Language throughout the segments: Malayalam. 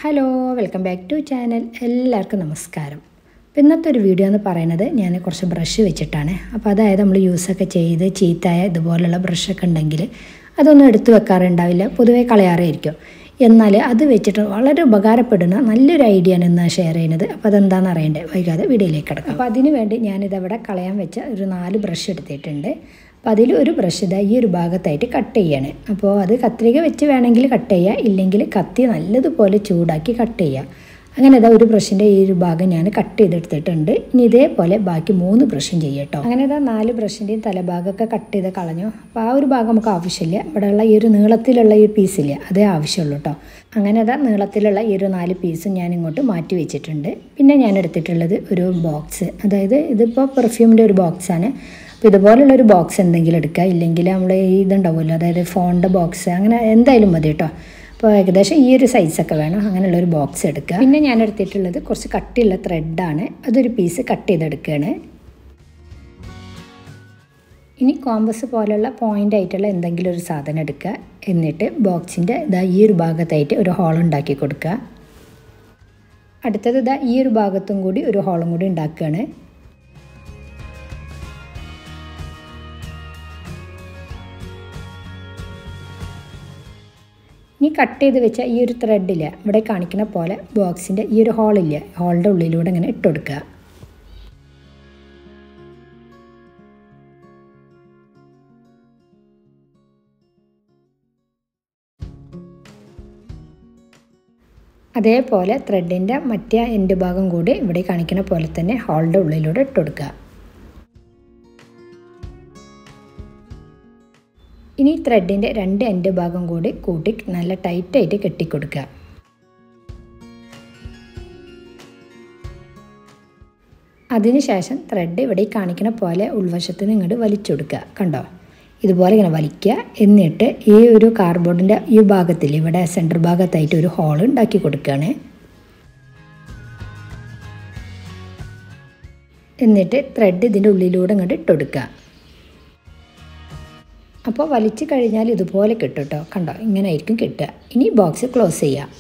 hello welcome back to channel എല്ലാവർക്കും നമസ്കാരം അപ്പോൾ ഇന്നത്തെ ഒരു വീഡിയോ എന്ന് പറയുന്നത് ഞാൻ കുറച്ച് ബ്രഷ് വെച്ചിട്ടാണ് അപ്പോൾ അതായത് നമ്മൾ യൂസൊക്കെ ചെയ്ത് ചീത്തായ ഇതുപോലുള്ള ബ്രഷൊക്കെ ഉണ്ടെങ്കിൽ അതൊന്നും എടുത്തു വെക്കാറുണ്ടാവില്ല പൊതുവേ കളയാറായിരിക്കും എന്നാൽ അത് വെച്ചിട്ട് വളരെ ഉപകാരപ്പെടുന്ന നല്ലൊരു ഐഡിയ ആണ് ഇന്ന് ഷെയർ ചെയ്യുന്നത് അപ്പോൾ അതെന്താണെന്ന് അറിയണ്ടേ വൈകാതെ വീഡിയോയിലേക്ക് കിടക്കാം അപ്പോൾ അതിന് വേണ്ടി ഞാനിതവിടെ കളയാൻ വെച്ച ഒരു നാല് ബ്രഷ് എടുത്തിട്ടുണ്ട് അപ്പോൾ അതിൽ ഒരു ബ്രഷ് ഇതാ ഈ ഒരു ഭാഗത്തായിട്ട് കട്ട് ചെയ്യാണ് അപ്പോൾ അത് കത്രിക വെച്ച് വേണമെങ്കിൽ കട്ട് ചെയ്യുക ഇല്ലെങ്കിൽ കത്തി നല്ലതുപോലെ ചൂടാക്കി കട്ട് ചെയ്യുക അങ്ങനെ ഇതാ ഒരു ബ്രഷിൻ്റെ ഈ ഒരു ഭാഗം ഞാൻ കട്ട് ചെയ്തെടുത്തിട്ടുണ്ട് ഇനി ഇതേപോലെ ബാക്കി മൂന്ന് ബ്രഷും ചെയ്യട്ടോ അങ്ങനെ ഇതാ നാല് ബ്രഷിൻ്റെയും തലഭാഗമൊക്കെ കട്ട് ചെയ്ത് കളഞ്ഞു അപ്പോൾ ആ ഒരു ഭാഗം നമുക്ക് ആവശ്യമില്ല ഇവിടെയുള്ള ഈ ഒരു നീളത്തിലുള്ള ഈ പീസില്ല അതേ ആവശ്യമുള്ളൂ കേട്ടോ അങ്ങനെ ഇതാ നീളത്തിലുള്ള ഈ ഒരു നാല് പീസും ഞാൻ ഇങ്ങോട്ട് മാറ്റി വെച്ചിട്ടുണ്ട് പിന്നെ ഞാൻ എടുത്തിട്ടുള്ളത് ഒരു ബോക്സ് അതായത് ഇതിപ്പോൾ പെർഫ്യൂമിൻ്റെ ഒരു ബോക്സാണ് അപ്പോൾ ഇതുപോലുള്ള ഒരു ബോക്സ് എന്തെങ്കിലും എടുക്കുക ഇല്ലെങ്കിൽ നമ്മൾ ഇതുണ്ടാവുമല്ലോ അതായത് ഫോണിൻ്റെ ബോക്സ് അങ്ങനെ എന്തായാലും മതി കേട്ടോ അപ്പോൾ ഏകദേശം ഈ ഒരു സൈസൊക്കെ വേണം അങ്ങനെയുള്ള ഒരു ബോക്സ് എടുക്കുക പിന്നെ ഞാൻ എടുത്തിട്ടുള്ളത് കുറച്ച് കട്ടിയുള്ള ത്രെഡാണ് അതൊരു പീസ് കട്ട് ചെയ്തെടുക്കുകയാണ് ഇനി കോമ്പസ് പോലുള്ള പോയിൻ്റ് ആയിട്ടുള്ള എന്തെങ്കിലും ഒരു സാധനം എടുക്കുക എന്നിട്ട് ബോക്സിൻ്റെ ഇതാ ഈ ഒരു ഭാഗത്തായിട്ട് ഒരു ഹോൾ ഉണ്ടാക്കി കൊടുക്കുക അടുത്തത് ഇതാ ഈ ഒരു ഭാഗത്തും കൂടി ഒരു ഹോളും കൂടി ഉണ്ടാക്കുകയാണ് ഇനി കട്ട് ചെയ്ത് വെച്ച ഈ ഒരു ത്രെഡില്ല ഇവിടെ കാണിക്കുന്ന പോലെ ബോക്സിൻ്റെ ഈ ഒരു ഹോളില്ല ഹോളിൻ്റെ ഉള്ളിലൂടെ ഇങ്ങനെ ഇട്ട് കൊടുക്കുക അതേപോലെ ത്രെഡിൻ്റെ മറ്റേ എൻഡ് ഭാഗം കൂടി ഇവിടെ കാണിക്കുന്ന പോലെ തന്നെ ഹോളിൻ്റെ ഉള്ളിലൂടെ ഇട്ട് കൊടുക്കുക ഇനി ത്രെഡിൻ്റെ രണ്ട് എൻഡ് ഭാഗം കൂടി കൂട്ടി നല്ല ടൈറ്റായിട്ട് കെട്ടിക്കൊടുക്കുക അതിനുശേഷം ത്രെഡ് ഇവിടെ കാണിക്കുന്ന പോലെ ഉൾവശത്ത് നിന്ന് ഇങ്ങോട്ട് വലിച്ചു കൊടുക്കുക കണ്ടോ ഇതുപോലെ ഇങ്ങനെ വലിക്കുക എന്നിട്ട് ഈ ഒരു കാർഡ്ബോർഡിൻ്റെ ഈ ഭാഗത്തിൽ ഇവിടെ സെൻറ്റർ ഭാഗത്തായിട്ട് ഒരു ഹോൾ ഉണ്ടാക്കി കൊടുക്കുകയാണ് എന്നിട്ട് ത്രെഡ് ഇതിൻ്റെ ഉള്ളിലൂടെ ഇങ്ങോട്ട് ഇട്ട് കൊടുക്കുക അപ്പോൾ വലിച്ചു കഴിഞ്ഞാൽ ഇതുപോലെ കിട്ടും കേട്ടോ കണ്ടോ ഇങ്ങനെ ആയിരിക്കും കിട്ടുക ഇനി ബോക്സ് ക്ലോസ് ചെയ്യാം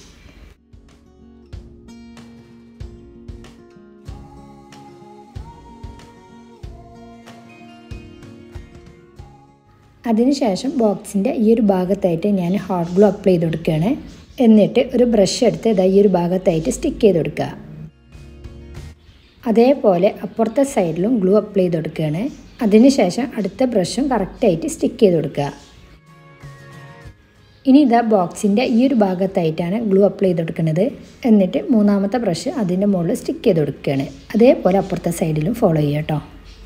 അതിനുശേഷം ബോക്സിൻ്റെ ഈ ഒരു ഭാഗത്തായിട്ട് ഞാൻ ഹോട്ട് ഗ്ലൂ അപ്ലൈ ചെയ്ത് കൊടുക്കുകയാണ് എന്നിട്ട് ഒരു ബ്രഷ് എടുത്ത് ഇതാ ഈ ഒരു ഭാഗത്തായിട്ട് സ്റ്റിക്ക് ചെയ്ത് കൊടുക്കുക അതേപോലെ അപ്പുറത്തെ സൈഡിലും ഗ്ലൂ അപ്ലൈ ചെയ്ത് കൊടുക്കുകയാണ് അതിനുശേഷം അടുത്ത ബ്രഷും കറക്റ്റായിട്ട് സ്റ്റിക്ക് ചെയ്ത് കൊടുക്കുക ഇനി ഇതാ ബോക്സിൻ്റെ ഈ ഒരു ഭാഗത്തായിട്ടാണ് ഗ്ലൂ അപ്ലൈ ചെയ്ത് കൊടുക്കുന്നത് എന്നിട്ട് മൂന്നാമത്തെ ബ്രഷ് അതിൻ്റെ മുകളിൽ സ്റ്റിക്ക് ചെയ്ത് കൊടുക്കുകയാണ് അതേപോലെ അപ്പുറത്തെ സൈഡിലും ഫോളോ ചെയ്യുക കേട്ടോ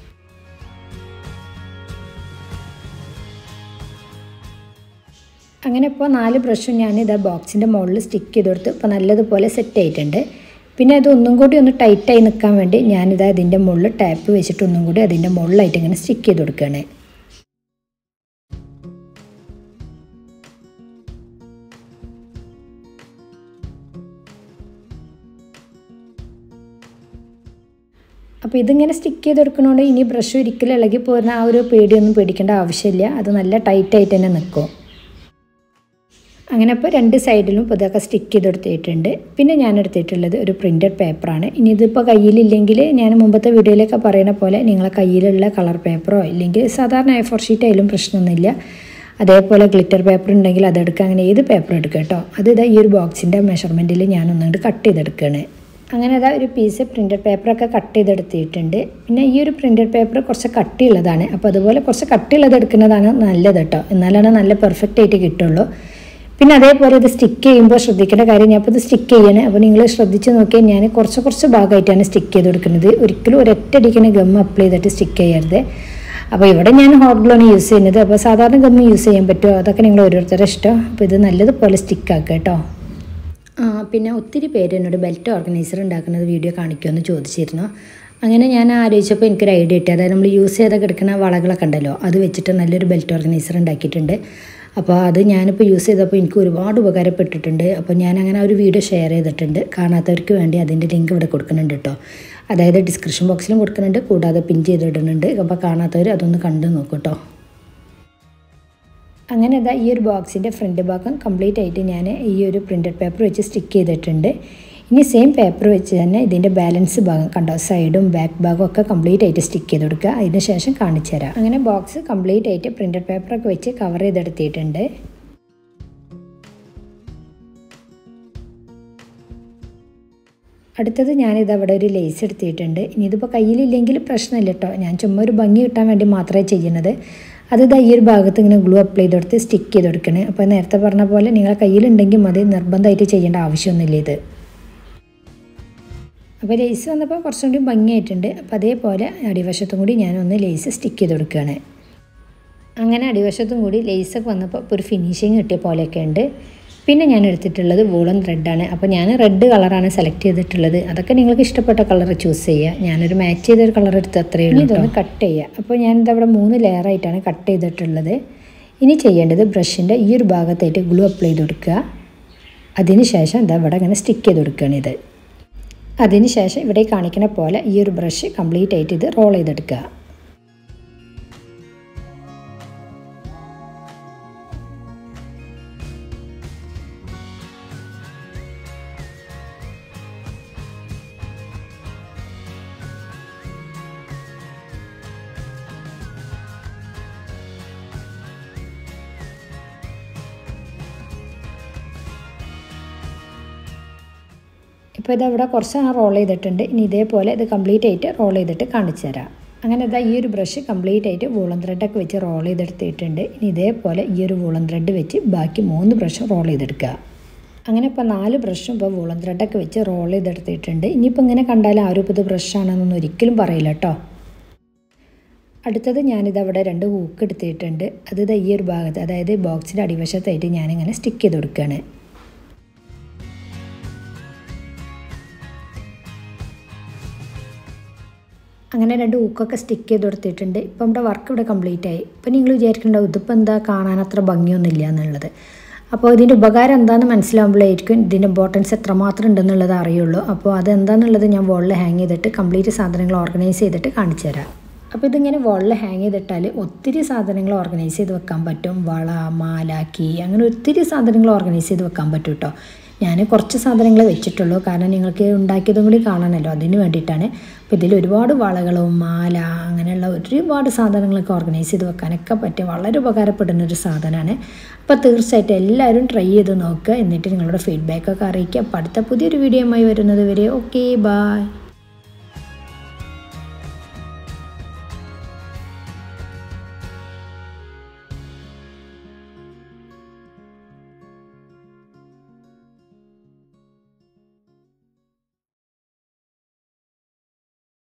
അങ്ങനെ ഇപ്പോൾ നാല് ബ്രഷും ഞാൻ ഇതാ ബോക്സിൻ്റെ മുകളിൽ സ്റ്റിക്ക് ചെയ്ത് കൊടുത്ത് ഇപ്പോൾ നല്ലതുപോലെ സെറ്റ് ആയിട്ടുണ്ട് പിന്നെ അത് ഒന്നും കൂടി ഒന്ന് ടൈറ്റായി നിൽക്കാൻ വേണ്ടി ഞാനിതാ ഇതിൻ്റെ മുകളിൽ ടാപ്പ് വെച്ചിട്ട് ഒന്നും കൂടി അതിൻ്റെ മുകളിലായിട്ട് ഇങ്ങനെ സ്റ്റിക്ക് ചെയ്ത് കൊടുക്കുകയാണ് അപ്പോൾ ഇതിങ്ങനെ സ്റ്റിക്ക് ചെയ്ത് കൊടുക്കണോണ്ട് ഇനി ബ്രഷ് ഒരിക്കലും ഇളകി പോകുന്ന ആ ഒരു പേടിയൊന്നും പേടിക്കേണ്ട ആവശ്യമില്ല അത് നല്ല ടൈറ്റായിട്ട് തന്നെ നിൽക്കും അങ്ങനെ ഇപ്പോൾ രണ്ട് സൈഡിലും ഇപ്പോൾ ഇതൊക്കെ സ്റ്റിക്ക് ചെയ്തെടുത്തിട്ടുണ്ട് പിന്നെ ഞാൻ എടുത്തിട്ടുള്ളത് ഒരു പ്രിൻറ്റഡ് പേപ്പറാണ് ഇനി ഇതിപ്പോൾ കയ്യിലില്ലെങ്കിൽ ഞാൻ മുമ്പത്തെ വീഡിയോയിലൊക്കെ പറയുന്ന പോലെ നിങ്ങളെ കയ്യിലുള്ള കളർ പേപ്പറോ ഇല്ലെങ്കിൽ സാധാരണ എ ഫോർ ഷീറ്റ് ആയാലും പ്രശ്നമൊന്നുമില്ല അതേപോലെ ഗ്ലിറ്റർ പേപ്പർ ഉണ്ടെങ്കിൽ അതെടുക്കുക അങ്ങനെ ഏത് പേപ്പർ എടുക്കുക കേട്ടോ അത് ഇതാ ഈ ഒരു ബോക്സിൻ്റെ മെഷർമെൻറ്റിൽ ഞാൻ ഒന്നുകൊണ്ട് കട്ട് ചെയ്തെടുക്കുകയാണ് അങ്ങനെ അതാ ഒരു പീസ് പ്രിൻറ്റഡ് പേപ്പറൊക്കെ കട്ട് ചെയ്തെടുത്തിട്ടുണ്ട് പിന്നെ ഈ ഒരു പ്രിൻറ്റഡ് പേപ്പർ കുറച്ച് കട്ടിയുള്ളതാണ് അപ്പോൾ അതുപോലെ കുറച്ച് കട്ടിയുള്ളത് എടുക്കുന്നതാണ് നല്ലത് കേട്ടോ എന്നാലാണ് നല്ല പെർഫെക്റ്റ് ആയിട്ട് കിട്ടുള്ളൂ പിന്നെ അതേപോലെ ഇത് സ്റ്റിക്ക് ചെയ്യുമ്പോൾ ശ്രദ്ധിക്കേണ്ട കാര്യം ഞാൻ ഇപ്പോൾ ഇത് സ്റ്റിക്ക് ചെയ്യണേ അപ്പോൾ നിങ്ങൾ ശ്രദ്ധിച്ച് നോക്കിയാൽ ഞാൻ കുറച്ച് കുറച്ച് ഭാഗമായിട്ടാണ് സ്റ്റിക്ക് ചെയ്ത് കൊടുക്കുന്നത് ഒരിക്കലും ഒരൊറ്റടിക്കുന്ന ഗം അപ്ലൈ ചെയ്തിട്ട് സ്റ്റിക്ക് ചെയ്യരുത് അപ്പോൾ ഇവിടെ ഞാൻ ഹോട്ട് ഗ്ലോണ് യൂസ് ചെയ്യുന്നത് അപ്പോൾ സാധാരണ ഗം യൂസ് ചെയ്യാൻ പറ്റുമോ അതൊക്കെ നിങ്ങൾ ഓരോരുത്തരുടെ ഇഷ്ടം അപ്പോൾ ഇത് നല്ലതുപോലെ സ്റ്റിക്ക് ആക്കുക കേട്ടോ ആ പിന്നെ ഒത്തിരി പേര് എന്നോട് ബെൽറ്റ് ഓർഗനൈസർ ഉണ്ടാക്കുന്നത് വീഡിയോ കാണിക്കുമെന്ന് ചോദിച്ചിരുന്നു അങ്ങനെ ഞാൻ ആലോചിച്ചപ്പോൾ എനിക്കൊരു ഐഡിയ കിട്ടി അതായത് നമ്മൾ യൂസ് ചെയ്ത് കിടക്കുന്ന വളകളൊക്കെ ഉണ്ടല്ലോ അത് വെച്ചിട്ട് നല്ലൊരു ബെൽറ്റ് ഓർഗനൈസർ ഉണ്ടാക്കിയിട്ടുണ്ട് അപ്പോൾ അത് ഞാനിപ്പോൾ യൂസ് ചെയ്തപ്പോൾ എനിക്ക് ഒരുപാട് ഉപകാരപ്പെട്ടിട്ടുണ്ട് അപ്പോൾ ഞാൻ അങ്ങനെ ഒരു വീഡിയോ ഷെയർ ചെയ്തിട്ടുണ്ട് കാണാത്തവർക്ക് വേണ്ടി അതിൻ്റെ ലിങ്ക് ഇവിടെ കൊടുക്കുന്നുണ്ട് കേട്ടോ അതായത് ഡിസ്ക്രിപ്ഷൻ ബോക്സിലും കൊടുക്കുന്നുണ്ട് കൂടാതെ പിൻ ചെയ്തിടുന്നുണ്ട് അപ്പോൾ കാണാത്തവർ അതൊന്ന് കണ്ടു നോക്കൂ കേട്ടോ അങ്ങനെ ഇതാ ഈ ഒരു ബോക്സിൻ്റെ ഫ്രണ്ട് ഭാഗം കംപ്ലീറ്റ് ആയിട്ട് ഞാൻ ഈ ഒരു പ്രിൻറ്റഡ് പേപ്പർ വെച്ച് സ്റ്റിക്ക് ചെയ്തിട്ടുണ്ട് ഇനി സെയിം പേപ്പർ വെച്ച് തന്നെ ഇതിൻ്റെ ബാലൻസ് ഭാഗം കണ്ടോ സൈഡും ബാക്ക് ഭാഗവും ഒക്കെ കംപ്ലീറ്റ് ആയിട്ട് സ്റ്റിക്ക് ചെയ്ത് കൊടുക്കുക അതിന് ശേഷം കാണിച്ചു തരാം അങ്ങനെ ബോക്സ് കംപ്ലീറ്റ് ആയിട്ട് പ്രിൻറ്റഡ് പേപ്പറൊക്കെ വെച്ച് കവർ ചെയ്തെടുത്തിട്ടുണ്ട് അടുത്തത് ഞാനിത് അവിടെ ഒരു ലേസ് എടുത്തിട്ടുണ്ട് ഇനി ഇതിപ്പോൾ കയ്യിലില്ലെങ്കിൽ പ്രശ്നമില്ല കേട്ടോ ഞാൻ ചുമ്മാ ഒരു ഭംഗി കിട്ടാൻ വേണ്ടി മാത്രമേ ചെയ്യുന്നത് അത് ഇതാ ഈ ഒരു ഭാഗത്ത് ഇങ്ങനെ ഗ്ലൂ അപ്ലൈ ചെയ്ത് കൊടുത്ത് സ്റ്റിക്ക് ചെയ്ത് കൊടുക്കണേ അപ്പോൾ നേരത്തെ പറഞ്ഞ പോലെ നിങ്ങളെ കയ്യിലുണ്ടെങ്കിൽ മതി നിർബന്ധമായിട്ട് ചെയ്യേണ്ട ആവശ്യമൊന്നുമില്ല ഇത് അപ്പോൾ ലേസ് വന്നപ്പോൾ കുറച്ചും കൂടി ഭംഗിയായിട്ടുണ്ട് അപ്പോൾ അതേപോലെ അടിവശത്തും കൂടി ഞാനൊന്ന് ലേസ് സ്റ്റിക്ക് ചെയ്ത് കൊടുക്കുകയാണ് അങ്ങനെ അടിവശത്തും കൂടി ലേസൊക്കെ വന്നപ്പോൾ ഇപ്പോൾ ഒരു ഫിനിഷിങ് കിട്ടിയ പോലെയൊക്കെ ഉണ്ട് പിന്നെ ഞാൻ എടുത്തിട്ടുള്ളത് വൂളൻ റെഡാണ് അപ്പോൾ ഞാൻ റെഡ് കളറാണ് സെലക്ട് ചെയ്തിട്ടുള്ളത് അതൊക്കെ നിങ്ങൾക്ക് ഇഷ്ടപ്പെട്ട കളർ ചൂസ് ചെയ്യുക ഞാനൊരു മാച്ച് ചെയ്തൊരു കളർ എടുത്ത് അത്രയേ ഉള്ളൂ ഇതൊന്ന് കട്ട് ചെയ്യുക അപ്പോൾ ഞാനിത് അവിടെ മൂന്ന് ലെയറായിട്ടാണ് കട്ട് ചെയ്തിട്ടുള്ളത് ഇനി ചെയ്യേണ്ടത് ബ്രഷിൻ്റെ ഈ ഒരു ഭാഗത്തായിട്ട് ഗ്ലൂ അപ്ലൈ ചെയ്ത് കൊടുക്കുക അതിന് ശേഷം എന്താ ഇവിടെ ഇങ്ങനെ സ്റ്റിക്ക് ചെയ്ത് കൊടുക്കുകയാണ് ഇത് അതിന് ശേഷം ഇവിടെ കാണിക്കുന്ന പോലെ ഈ ഒരു ബ്രഷ് കംപ്ലീറ്റ് ആയിട്ട് ഇത് റോൾ ചെയ്തെടുക്കുക ഇപ്പോൾ ഇത് ഇവിടെ കുറച്ച് ഞാൻ റോൾ ചെയ്തിട്ടുണ്ട് ഇനി ഇതേപോലെ ഇത് കംപ്ലീറ്റ് ആയിട്ട് റോൾ ചെയ്തിട്ട് കാണിച്ചു തരാം അങ്ങനെ ഇതാ ഈ ഒരു ബ്രഷ് കംപ്ലീറ്റ് ആയിട്ട് വൂളൻ ത്രെഡൊക്കെ വെച്ച് റോൾ ചെയ്തെടുത്തിട്ടുണ്ട് ഇനി ഇതേപോലെ ഈ ഒരു വൂളൻ ത്രെഡ് വെച്ച് ബാക്കി മൂന്ന് ബ്രഷ് റോൾ ചെയ്തെടുക്കുക അങ്ങനെ ഇപ്പോൾ നാല് ബ്രഷും ഇപ്പോൾ വൂളൻ ത്രെഡൊക്കെ വെച്ച് റോൾ ചെയ്തെടുത്തിട്ടുണ്ട് ഇനിയിപ്പോൾ ഇങ്ങനെ കണ്ടാൽ ആരും ഇപ്പോൾ ഇത് ബ്രഷാണെന്നൊന്നും ഒരിക്കലും പറയില്ല കേട്ടോ അടുത്തത് ഞാനിത് അവിടെ രണ്ട് ഹൂക്ക് എടുത്തിട്ടുണ്ട് അത് ഇതാ ഈ ഒരു ഭാഗത്ത് അതായത് ബോക്സിൻ്റെ അടിവശത്തായിട്ട് ഞാനിങ്ങനെ സ്റ്റിക്ക് ചെയ്ത് കൊടുക്കുകയാണ് അങ്ങനെ രണ്ട് ഊക്കൊക്കെ സ്റ്റിക്ക് ചെയ്ത് കൊടുത്തിട്ടുണ്ട് ഇപ്പം നമ്മുടെ വർക്ക് ഇവിടെ കംപ്ലീറ്റ് ആയി ഇപ്പം നിങ്ങൾ വിചാരിക്കേണ്ടാവും ഇതിപ്പോൾ എന്താ കാണാൻ അത്ര ഭംഗിയൊന്നുമില്ല എന്നുള്ളത് അപ്പോൾ ഇതിൻ്റെ ഉപകാരം എന്താണെന്ന് മനസ്സിലാവുമ്പോഴായിരിക്കും ഇതിൻ്റെ ഇമ്പോർട്ടൻസ് എത്രമാത്രം ഉണ്ടെന്നുള്ളത് അറിയുള്ളൂ അപ്പോൾ അതെന്താണെന്നുള്ളത് ഞാൻ വോളിൽ ഹാങ് ചെയ്തിട്ട് കംപ്ലീറ്റ് സാധനങ്ങൾ ഓർഗനൈസ് ചെയ്തിട്ട് കാണിച്ചു തരാം അപ്പോൾ ഇതിങ്ങനെ വോളിൽ ഹാങ് ചെയ്തിട്ടാൽ ഒത്തിരി സാധനങ്ങൾ ഓർഗനൈസ് ചെയ്ത് വെക്കാൻ പറ്റും വള മാല കീ അങ്ങനെ ഒത്തിരി സാധനങ്ങൾ ഓർഗനൈസ് ചെയ്ത് വെക്കാൻ പറ്റും കേട്ടോ ഞാൻ കുറച്ച് സാധനങ്ങൾ വെച്ചിട്ടുള്ളൂ കാരണം നിങ്ങൾക്ക് ഉണ്ടാക്കിയതും കൂടി കാണാനല്ലോ അതിന് വേണ്ടിയിട്ടാണ് അപ്പോൾ ഇതിൽ ഒരുപാട് വളകളും മാല അങ്ങനെയുള്ള ഒരുപാട് സാധനങ്ങളൊക്കെ ഓർഗനൈസ് ചെയ്ത് വെക്കാനൊക്കെ പറ്റിയ വളരെ ഉപകാരപ്പെടുന്ന ഒരു സാധനമാണ് അപ്പോൾ തീർച്ചയായിട്ടും എല്ലാവരും ട്രൈ ചെയ്ത് നോക്കുക എന്നിട്ട് നിങ്ങളുടെ ഫീഡ്ബാക്കൊക്കെ അറിയിക്കുക അപ്പോൾ അടുത്ത പുതിയൊരു വീഡിയോയുമായി വരുന്നത് വരെ ഓക്കെ ബായ്